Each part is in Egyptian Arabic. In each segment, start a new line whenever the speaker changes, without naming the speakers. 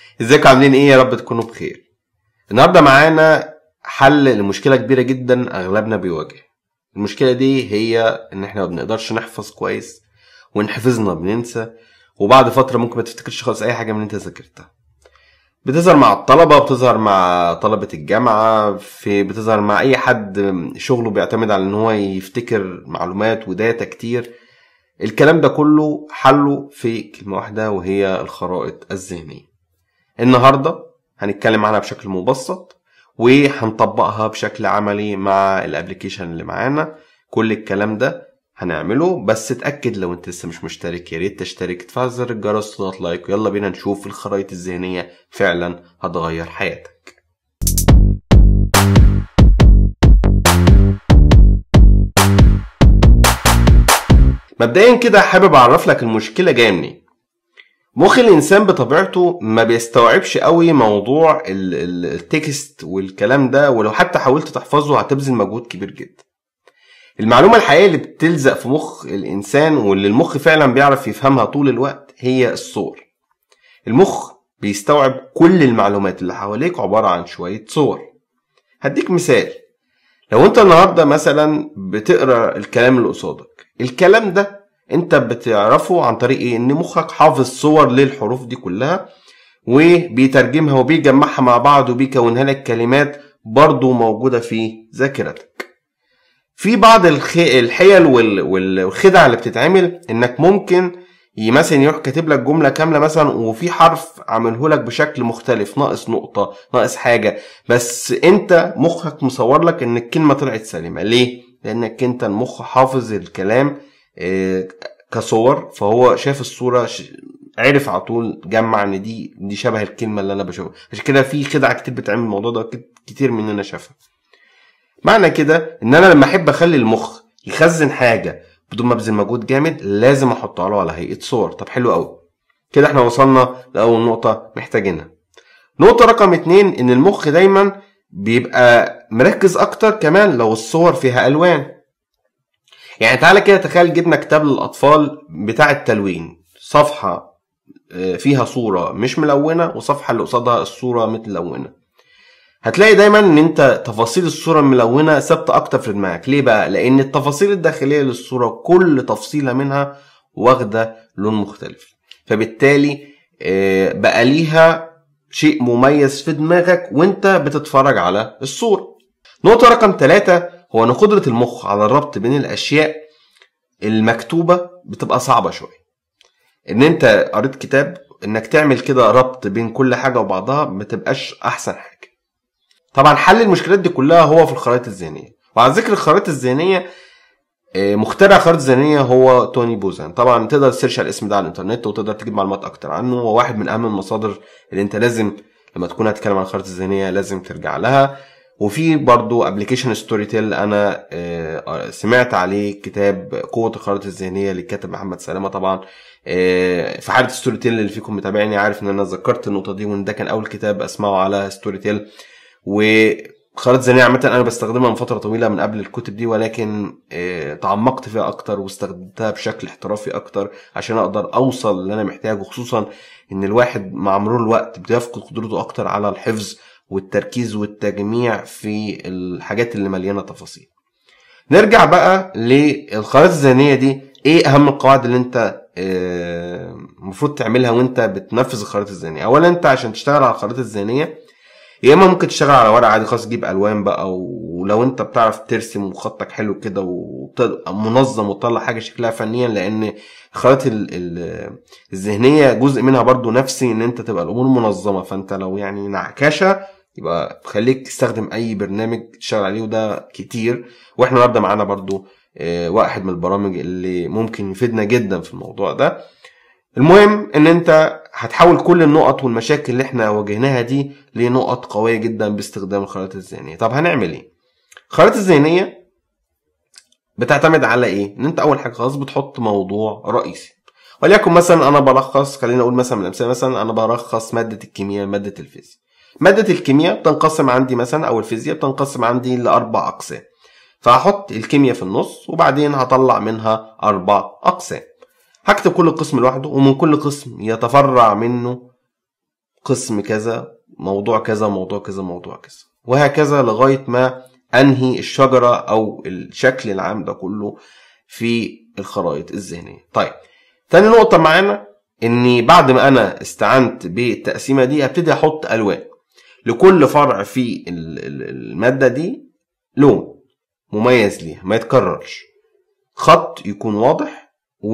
ازيكم عاملين ايه يا رب تكونوا بخير النهارده معانا حل لمشكله كبيره جدا اغلبنا بيواجه المشكله دي هي ان احنا ما بنقدرش نحفظ كويس وان حفظنا بننسى وبعد فتره ممكن ما تفتكرش خالص اي حاجه من اللي انت ذاكرتها بتظهر مع الطلبه بتظهر مع طلبه الجامعه في بتظهر مع اي حد شغله بيعتمد على ان هو يفتكر معلومات وداتا كتير الكلام ده كله حله في كلمه واحده وهي الخرائط الذهنيه النهارده هنتكلم عنها بشكل مبسط وهنطبقها بشكل عملي مع الابلكيشن اللي معانا كل الكلام ده هنعمله بس اتاكد لو انت لسه مش مشترك يا ريت تشترك تفعل زر الجرس تضغط لايك ويلا بينا نشوف الخرائط الذهنيه فعلا هتغير حياتك مبدئيا كده حابب اعرف لك المشكله جايه منين مخ الانسان بطبيعته ما بيستوعبش قوي موضوع ال- ال- التكست والكلام ده ولو حتى حاولت تحفظه هتبذل مجهود كبير جدا المعلومة الحقيقية اللي بتلزق في مخ الإنسان واللي المخ فعلا بيعرف يفهمها طول الوقت هي الصور المخ بيستوعب كل المعلومات اللي حواليك عبارة عن شوية صور هديك مثال لو انت النهاردة مثلا بتقرا الكلام اللي قصادك الكلام ده انت بتعرفه عن طريق ايه ان مخك حافظ صور للحروف دي كلها وبيترجمها وبيجمعها مع بعض وبيكونها لك كلمات برضو موجودة في ذاكرتك في بعض الخ... الحيل وال... وال- والخدع اللي بتتعمل انك ممكن ي- مثلا يروح كاتب لك جملة كاملة مثلا وفي حرف عامله لك بشكل مختلف ناقص نقطة ناقص حاجة بس انت مخك مصور لك ان الكلمة طلعت سليمة ليه؟ لانك انت المخ حافظ الكلام آه، كصور فهو شاف الصورة ش- عرف على طول جمع ان دي دي شبه الكلمة اللي انا بشوفها عشان كده في خدع كتير بتعمل الموضوع ده كت- كتير مننا شافها معنى كده ان انا لما احب اخلي المخ يخزن حاجه بدون ما ابذل مجهود جامد لازم احطها له على هيئه صور طب حلو قوي كده احنا وصلنا لاول نقطه محتاجينها نقطه رقم اتنين ان المخ دايما بيبقى مركز اكتر كمان لو الصور فيها الوان يعني تعالى كده تخيل جبنا كتاب للاطفال بتاع التلوين صفحه آه، فيها صوره مش ملونه وصفحه اللي قصادها الصوره متلونه هتلاقي دايما ان انت تفاصيل الصوره الملونه ثابته اكتر في دماغك ليه بقى لان التفاصيل الداخليه للصوره كل تفصيله منها واخده لون مختلف فبالتالي آه، بقى ليها شيء مميز في دماغك وانت بتتفرج على الصوره نقطه رقم ثلاثة هو ان قدره المخ على الربط بين الاشياء المكتوبه بتبقى صعبه شويه ان انت قريت كتاب انك تعمل كده ربط بين كل حاجه وبعضها ما تبقاش احسن حاجه طبعا حل المشكلات دي كلها هو في الخرائط الذهنيه وعلى ذكر الخرائط الذهنيه آه، مخترع الخرائط الذهنيه هو توني بوزان طبعا تقدر تسيرش على الاسم ده على الانترنت وتقدر تجيب معلومات اكتر عنه هو واحد من اهم المصادر اللي انت لازم لما تكون هتتكلم عن الخرائط الذهنيه لازم ترجع لها وفي برضو ابلكيشن ستوري تيل انا آه، سمعت عليه كتاب قوه الخرائط الذهنيه للكاتب محمد سلامه طبعا آه، في حاله ستوري تيل اللي فيكم متابعني عارف ان انا ذكرت النقطه دي وان ده كان اول كتاب اسمعه على ستوري تيل وخرائط ذهنيه عامه انا بستخدمها من فتره طويله من قبل الكتب دي ولكن آه، تعمقت فيها اكتر واستخدمتها بشكل احترافي اكتر عشان اقدر اوصل اللي انا محتاجه خصوصا ان الواحد مع مرور الوقت بيفقد قدرته اكتر على الحفظ والتركيز والتجميع في الحاجات اللي مليانه تفاصيل نرجع بقى للخرائط الذهنيه دي ايه اهم القواعد اللي انت آه، المفروض تعملها وانت بتنفذ الخرائط الذهنيه اولا انت عشان تشتغل على الخرائط الذهنيه يا اما ممكن تشتغل على ورق عادي خالص تجيب الوان بقى ولو انت بتعرف ترسم وخطك حلو كده وتبقى منظم وتطلع حاجه شكلها فنيا لان الخرائط ال- ال- الذهنيه جزء منها برضو نفسي ان انت تبقى الامور منظمه فانت لو يعني نعكشه يبقى خليك تستخدم اي برنامج تشتغل عليه وده كتير واحنا النهارده معانا برضو آه، واحد من البرامج اللي ممكن يفيدنا جدا في الموضوع ده المهم ان انت هتحول كل النقط والمشاكل اللي احنا واجهناها دي لنقط قويه جدا باستخدام الخرائط الذهنيه طب هنعمل ايه الخرائط الذهنيه بتعتمد على ايه ان انت اول حاجه خلاص بتحط موضوع رئيسي وليكن مثلا انا بلخص خلينا اقول مثلا من الامثله مثلا انا بلخص ماده الكيمياء ماده الفيزياء ماده الكيمياء بتنقسم عندي مثلا او الفيزياء بتنقسم عندي لاربع اقسام فهحط الكيمياء في النص وبعدين هطلع منها اربع اقسام هكتب كل قسم لوحده ومن كل قسم يتفرع منه قسم كذا موضوع كذا موضوع كذا موضوع كذا وهكذا لغايه ما انهي الشجره او الشكل العام ده كله في الخرائط الذهنيه طيب تاني نقطه معانا اني بعد ما انا استعنت بالتقسيمه دي هبتدي احط الوان لكل فرع في الماده دي لون مميز ليها ما يتكررش خط يكون واضح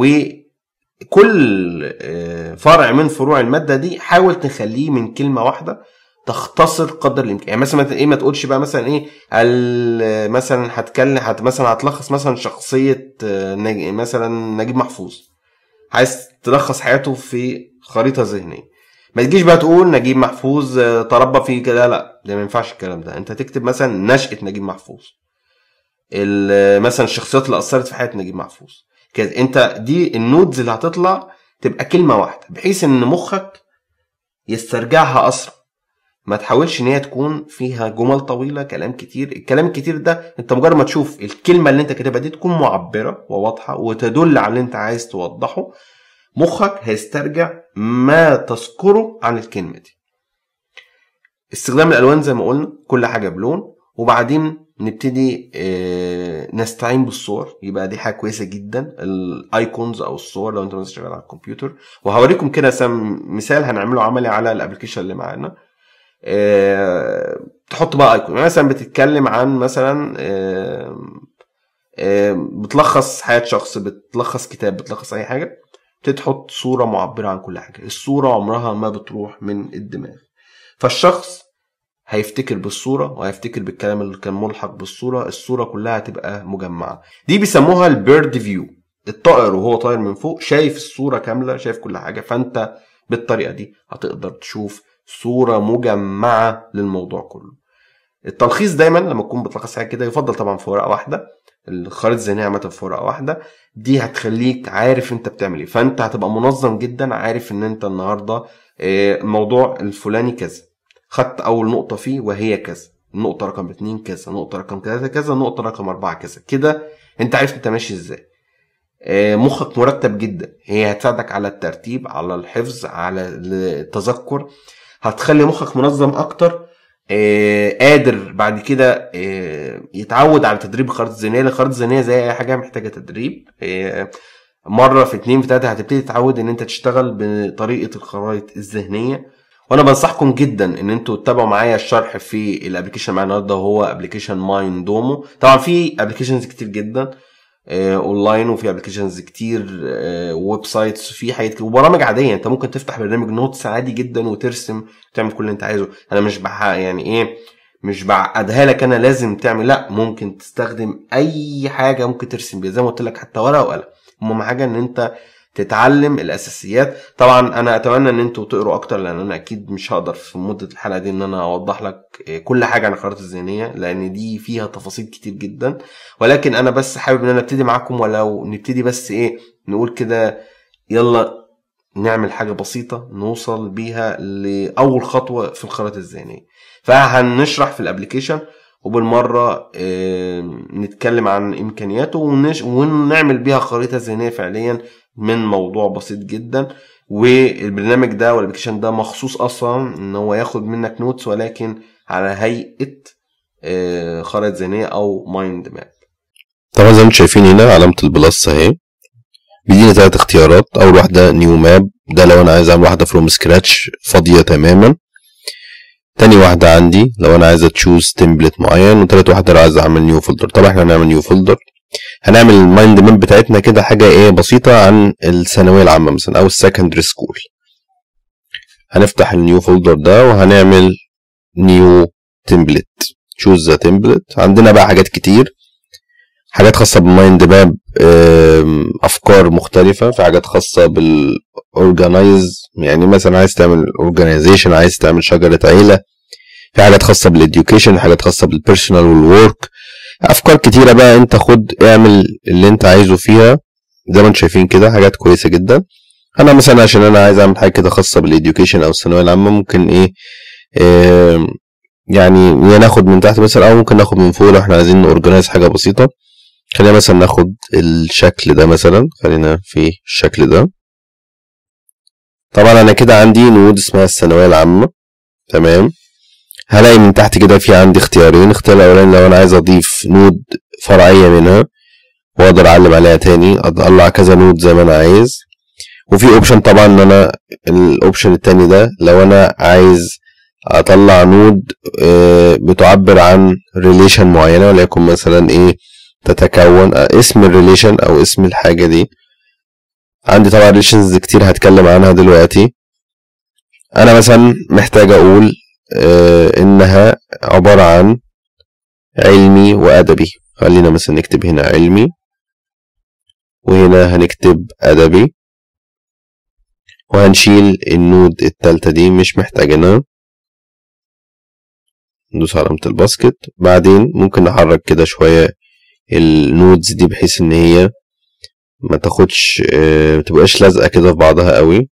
وكل آه، فرع من فروع الماده دي حاول تخليه من كلمه واحده تختصر قدر الامكان يعني مثلا ايه ما تقولش بقى مثلا ايه مثلا هتكلم هت مثلا هتلخص مثلا شخصيه آه، مثلا نجيب محفوظ عايز تلخص حياته في خريطه ذهنيه ما تجيش بقى تقول نجيب محفوظ آه، تربى في كده لا ده ما ينفعش الكلام ده انت تكتب مثلا نشأة نجيب محفوظ مثلا الشخصيات اللي اثرت في حياه نجيب محفوظ كده انت دي النودز اللي هتطلع تبقى كلمه واحده بحيث ان مخك يسترجعها اسرع ما تحاولش ان هي تكون فيها جمل طويله كلام كتير الكلام الكتير ده انت مجرد ما تشوف الكلمه اللي انت كاتبها دي تكون معبره وواضحه وتدل على اللي انت عايز توضحه مخك هيسترجع ما تذكره عن الكلمه دي استخدام الالوان زي ما قلنا كل حاجه بلون وبعدين نبتدي آه، نستعين بالصور يبقى دي حاجه كويسه جدا الايكونز او الصور لو انت مثلا شغال على الكمبيوتر وهوريكم كده مثال هنعمله عملي على الابلكيشن اللي معانا آه، تحط بقى ايكون يعني مثلا بتتكلم عن مثلا بتلخص حياه شخص بتلخص كتاب بتلخص اي حاجه تحط صوره معبره عن كل حاجه الصوره عمرها ما بتروح من الدماغ فالشخص هيفتكر بالصورة وهيفتكر بالكلام اللي كان ملحق بالصورة الصورة كلها هتبقى مجمعة دي بيسموها البيرد فيو الطائر وهو طاير من فوق شايف الصورة كاملة شايف كل حاجة فانت بالطريقة دي هتقدر تشوف صورة مجمعة للموضوع كله التلخيص دايما لما تكون بتلخص حاجة كده يفضل طبعا في ورقة واحدة الخريطة الذهنية عامة في ورقة واحدة دي هتخليك عارف انت بتعمل ايه فانت هتبقى منظم جدا عارف ان انت النهاردة الموضوع آه، الفلاني كذا خدت اول نقطة فيه وهي كذا النقطة رقم اتنين كذا نقطة رقم كذا كذا نقطة رقم أربعة كذا كده أنت عارف أنت ماشي إزاي آه، مخك مرتب جدا هي هتساعدك على الترتيب على الحفظ على التذكر هتخلي مخك منظم اكتر آه، قادر بعد كده آه، يتعود على تدريب الخرائط الذهنيه الخرائط الذهنيه زي اي حاجه محتاجه تدريب مره في اتنين في تلاته هتبتدي تتعود ان انت تشتغل بطريقه الخرائط الذهنيه وانا بنصحكم جدا ان انتوا تتابعوا معايا الشرح في الابلكيشن معايا النهارده وهو ابلكيشن ماين دومو طبعا في ابلكيشنز كتير جدا اونلاين آه، وفي ابلكيشنز كتير ويب آه، سايتس في حاجات كتير وبرامج عاديه انت ممكن تفتح برنامج نوتس عادي جدا وترسم تعمل كل اللي انت عايزه انا مش بح يعني ايه مش بعقدها لك انا لازم تعمل لا ممكن تستخدم اي حاجه ممكن ترسم بيها زي ما قلت لك حتى ورقه وقلم المهم حاجه ان انت تتعلم الاساسيات طبعا انا اتمنى ان انتوا تقروا اكتر لان انا اكيد مش هقدر في مده الحلقه دي ان انا اوضح لك كل حاجه عن الخرائط الذهنيه لان دي فيها تفاصيل كتير جدا ولكن انا بس حابب ان انا ابتدي معاكم ولو نبتدي بس ايه نقول كده يلا نعمل حاجه بسيطه نوصل بيها لاول خطوه في الخرائط الذهنيه فهنشرح في الابلكيشن وبالمره نتكلم عن امكانياته ونعمل بيها خريطه ذهنيه فعليا من موضوع بسيط جدا والبرنامج ده والابلكيشن ده مخصوص اصلا ان هو ياخد منك نوتس ولكن على هيئه آه، خرائط ذهنيه او مايند ماب
طبعا زي ما انتم شايفين هنا علامه البلس اهي بيديني ثلاث اختيارات اول واحده نيو ماب ده لو انا عايز اعمل واحده فروم سكراتش فاضيه تماما تاني واحدة عندي لو أنا عايز أتشوز تمبلت معين وتالت واحدة لو عايز أعمل نيو فولدر طبعا احنا هنعمل نيو فولدر هنعمل المايند ماب بتاعتنا كده حاجه ايه بسيطه عن الثانويه العامه مثلا او السكندري سكول هنفتح النيو فولدر ده وهنعمل نيو تمبلت تشوز ذا تمبلت عندنا بقى حاجات كتير حاجات خاصه بالمايند ماب افكار مختلفه في حاجات خاصه بالاورجنايز يعني مثلا عايز تعمل اورجانيزيشن عايز تعمل شجره عيله في حاجات خاصه بالاديوكيشن حاجات خاصه بالبيرسونال والورك افكار كتيره بقى انت خد اعمل اللي انت عايزه فيها زي ما انتم شايفين كده حاجات كويسه جدا انا مثلا عشان انا عايز اعمل حاجه كده خاصه بالاديوكيشن او الثانويه العامه ممكن ايه آه يعني يا ناخد من تحت مثلا او ممكن ناخد من فوق لو احنا عايزين نورجنايز حاجه بسيطه خلينا مثلا ناخد الشكل ده مثلا خلينا في الشكل ده طبعا انا كده عندي نود اسمها الثانويه العامه تمام هلاقي من تحت كده في عندي اختيارين اختيار الاولاني لو انا عايز اضيف نود فرعيه منها واقدر اعلم عليها تاني اطلع كذا نود زي ما انا عايز وفي اوبشن طبعا ان انا الاوبشن التاني ده لو انا عايز اطلع نود آه، بتعبر عن ريليشن معينه وليكن مثلا ايه تتكون آه، اسم الريليشن او اسم الحاجه دي عندي طبعا ريليشنز كتير هتكلم عنها دلوقتي انا مثلا محتاج اقول آه، انها عباره عن علمي وادبي خلينا مثلا نكتب هنا علمي وهنا هنكتب ادبي وهنشيل النود التالتة دي مش محتاجينها ندوس علامة الباسكت بعدين ممكن نحرك كده شوية النودز دي بحيث ان هي ما تاخدش آه، متبقاش لازقة كده في بعضها قوي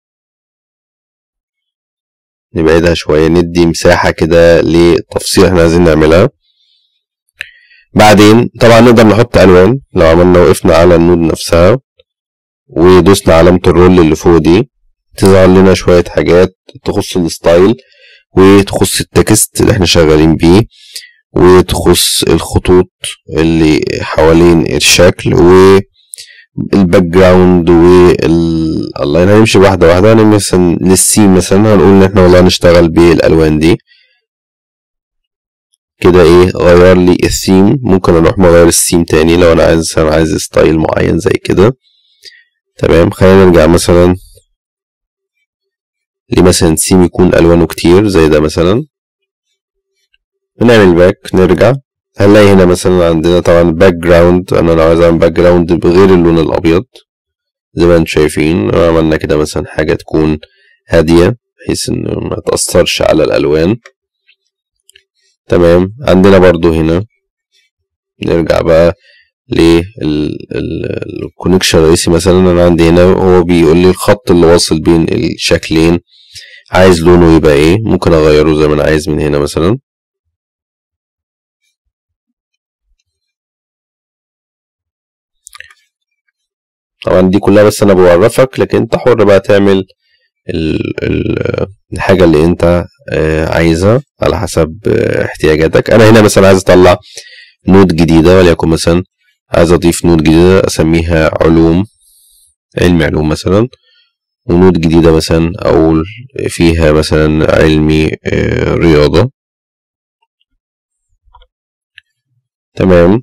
نبعدها شوية ندي مساحة كده لتفصيل احنا عايزين نعملها بعدين طبعا نقدر نحط ألوان لو عملنا وقفنا على النود نفسها ودوسنا علامة الرول اللي فوق دي تظهر لنا شوية حاجات تخص الستايل وتخص التكست اللي احنا شغالين بيه وتخص الخطوط اللي حوالين الشكل والباك جراوند واللاين هنمشي واحدة واحدة يعني مثلا للسي مثلا هنقول ان احنا والله هنشتغل بالالوان دي كده ايه غير لي الثيم ممكن اروح مغير الثيم تاني لو انا عايز مثلا عايز ستايل معين زي كده تمام خلينا نرجع مثلا لمثلا سيم يكون الوانه كتير زي ده مثلا نعمل باك نرجع هنلاقي هنا مثلا عندنا طبعا باك جراوند انا لو عايز اعمل باك جراوند بغير اللون الابيض زي ما انتم شايفين عملنا كده مثلا حاجة تكون هادية بحيث ان ما تأثرش على الالوان تمام عندنا برضو هنا نرجع بقى للكونكشن الرئيسي مثلا انا عندي هنا هو بيقول لي الخط اللي واصل بين الشكلين عايز لونه يبقى ايه ممكن اغيره زي ما انا عايز من هنا مثلا طبعا دي كلها بس انا بعرفك لكن انت حر بقى تعمل ال ال الحاجة اللي انت آه، عايزها على حسب آه، احتياجاتك انا هنا مثلا عايز اطلع نود جديدة وليكن مثلا عايز اضيف نود جديدة اسميها علوم علمي علوم مثلا ونود جديدة مثلا اقول فيها مثلا علمي آه، رياضة تمام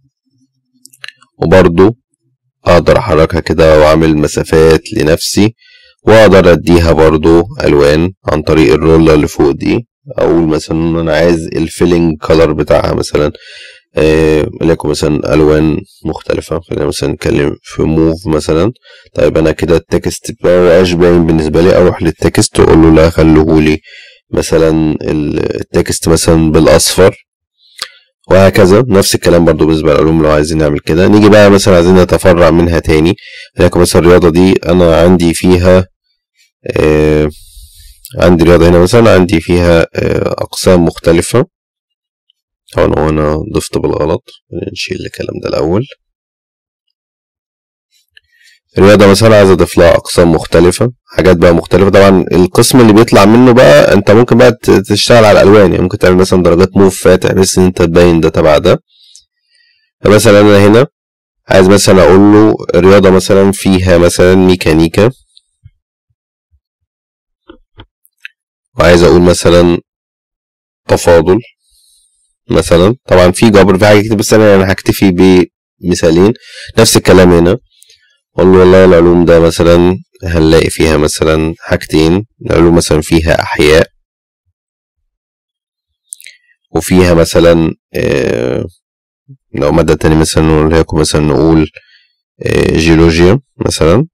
وبرضو اقدر احركها كده واعمل مسافات لنفسي واقدر اديها برضو الوان عن طريق الرولة اللي فوق دي اقول مثلا ان انا عايز الفيلينج كولر بتاعها مثلا آه لكم مثلا الوان مختلفة خلينا مثلا نتكلم في موف مثلا طيب انا كده التكست مبقاش باين بالنسبة لي اروح للتكست واقول له لا خلوهولي مثلا التكست مثلا بالاصفر وهكذا نفس الكلام برضو بالنسبة للعلوم لو عايزين نعمل كده نيجي بقى مثلا عايزين نتفرع منها تاني لكن مثلا الرياضة دي أنا عندي فيها آه عندي رياضة هنا مثلا عندي فيها آه أقسام مختلفة طبعا هو أنا ضفت بالغلط نشيل الكلام ده الأول رياضة مثلا عايز أضيف لها أقسام مختلفة حاجات بقى مختلفة طبعا القسم اللي بيطلع منه بقى أنت ممكن بقى تشتغل على الألوان يعني ممكن تعمل مثلا درجات موف فاتح بحيث إن أنت تبين ده تبع ده فمثلا أنا هنا عايز مثلا أقول له رياضة مثلا فيها مثلا ميكانيكا وعايز أقول مثلا تفاضل مثلا طبعا في جبر في حاجة كتير بس أنا أنا هكتفي بمثالين نفس الكلام هنا اقول له والله العلوم ده مثلا هنلاقي فيها مثلا حاجتين العلوم مثلا فيها احياء وفيها مثلا آه لو مادة تاني مثلا نقول لكم مثلا نقول آه جيولوجيا مثلا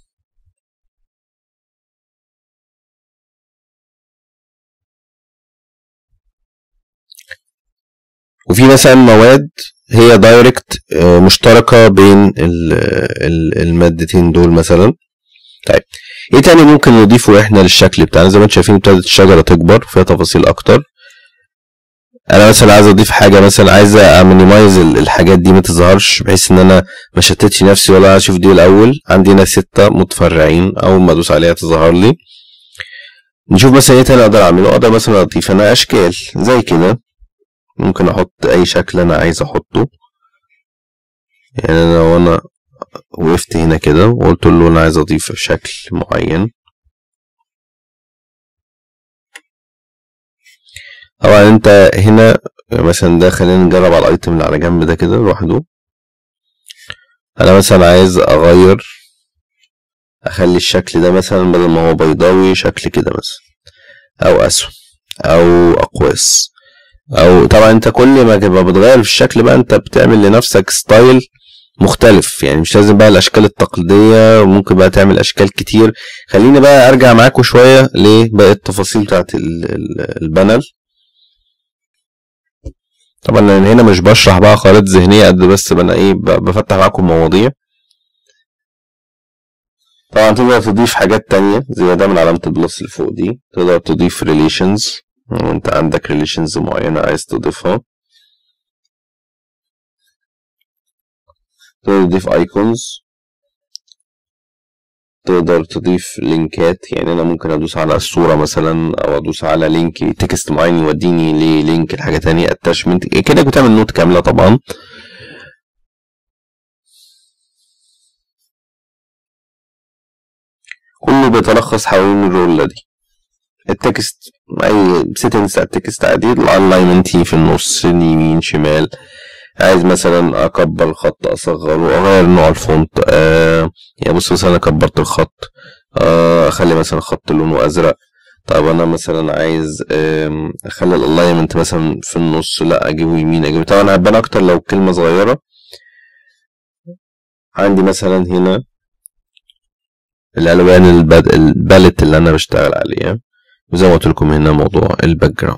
وفي مثلا مواد هي دايركت مشتركة بين المادتين دول مثلا طيب ايه تاني ممكن نضيفه احنا للشكل بتاعنا زي ما انتم شايفين ابتدت الشجرة تكبر فيها تفاصيل اكتر انا مثلا عايز اضيف حاجة مثلا عايز امينيمايز الحاجات دي ما تظهرش بحيث ان انا ما شتتش نفسي ولا اشوف دي الاول عندي هنا ستة متفرعين اول ما ادوس عليها تظهر لي نشوف مثلا ايه تاني اقدر اعمله اقدر مثلا اضيف انا اشكال زي كده ممكن احط اي شكل انا عايز احطه يعني انا لو انا وقفت هنا كده وقلت له انا عايز اضيف شكل معين طبعا انت هنا مثلا ده خلينا نجرب على الايتم اللي على جنب ده كده لوحده انا مثلا عايز اغير اخلي الشكل ده مثلا بدل ما هو بيضاوي شكل كده مثلا او اسود او اقواس او طبعا انت كل ما تبقى بتغير في الشكل بقى انت بتعمل لنفسك ستايل مختلف يعني مش لازم بقى الاشكال التقليديه ممكن بقى تعمل اشكال كتير خليني بقى ارجع معاكم شويه لباقي التفاصيل بتاعت ال- ال- البانل طبعا انا هنا مش بشرح بقى خرائط ذهنيه قد بس انا ايه ب- بفتح معاكم مواضيع طبعا تقدر تضيف حاجات تانية زي ده من علامة البلس اللي فوق دي تقدر تضيف ريليشنز انت عندك ريليشنز معينة عايز تضيفها تقدر تضيف ايكونز تقدر تضيف لينكات يعني انا ممكن ادوس على الصورة مثلا او ادوس على لينك تكست معين يوديني للينك لحاجة تانية اتاشمنت كده بتعمل نوت كاملة طبعا كله بيتلخص حوالين الرولة دي التكست اي سيتنجز بتاع التكست عادي الالاينمنت في النص يمين شمال عايز مثلا اكبر الخط اصغره اغير نوع الفونت آه يعني بص مثلا انا كبرت الخط آه اخلي مثلا خط لونه ازرق طب انا مثلا عايز آم، اخلي الالاينمنت مثلا في النص لا اجيبه يمين اجيبه طبعا هتبان اكتر لو كلمه صغيره عندي مثلا هنا الالوان البد... الباليت اللي انا بشتغل عليها وزي ما قلت لكم هنا موضوع الباك جراوند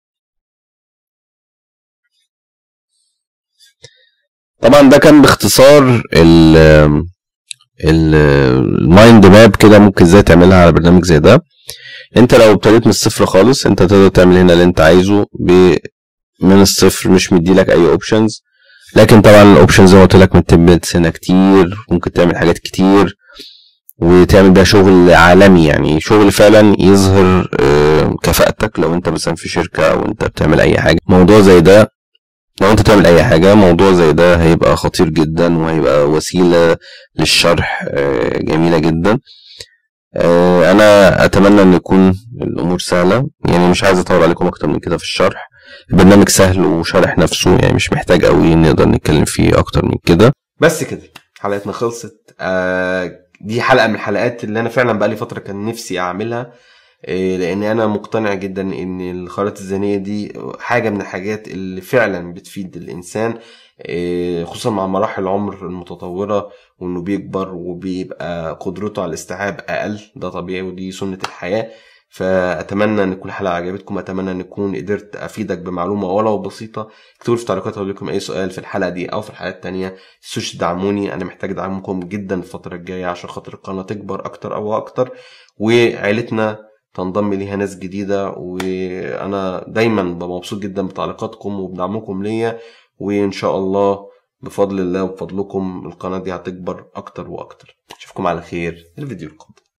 طبعا ده كان باختصار ال ال- المايند ماب كده ممكن ازاي تعملها على برنامج زي ده انت لو ابتديت من الصفر خالص انت تقدر تعمل هنا اللي انت عايزه ب من الصفر مش مديلك اي اوبشنز لكن طبعا الاوبشنز زي ما قلت لك من هنا كتير ممكن تعمل حاجات كتير وتعمل بقى شغل عالمي يعني شغل فعلا يظهر آه، كفاءتك لو انت مثلا في شركة او انت بتعمل اي حاجة موضوع زي ده لو انت تعمل اي حاجة موضوع زي ده هيبقى خطير جدا وهيبقى وسيلة للشرح آه، جميلة جدا آه، انا اتمنى ان يكون الامور سهلة يعني مش عايز اطول عليكم اكتر من كده في الشرح البرنامج سهل وشارح نفسه يعني مش محتاج قوي نقدر نتكلم فيه اكتر من كده
بس كده حلقتنا خلصت آه دي حلقه من الحلقات اللي انا فعلا بقالي فتره كان نفسي اعملها آه لان انا مقتنع جدا ان الخرائط الذهنيه دي حاجه من الحاجات اللي فعلا بتفيد الانسان آه خصوصا مع مراحل العمر المتطوره وانه بيكبر وبيبقى قدرته على الاستيعاب اقل ده طبيعي ودي سنه الحياه فاتمنى ان تكون الحلقه عجبتكم اتمنى ان اكون قدرت افيدك بمعلومه ولو بسيطه اكتبوا لي في التعليقات اقول لكم اي سؤال في الحلقه دي او في الحلقات التانية تنسوش تدعموني انا محتاج دعمكم جدا الفتره الجايه عشان خاطر القناه تكبر اكتر او اكتر وعيلتنا تنضم ليها ناس جديده وانا دايما ببقى مبسوط جدا بتعليقاتكم وبدعمكم ليا وان شاء الله بفضل الله وبفضلكم القناه دي هتكبر اكتر واكتر اشوفكم على خير الفيديو القادم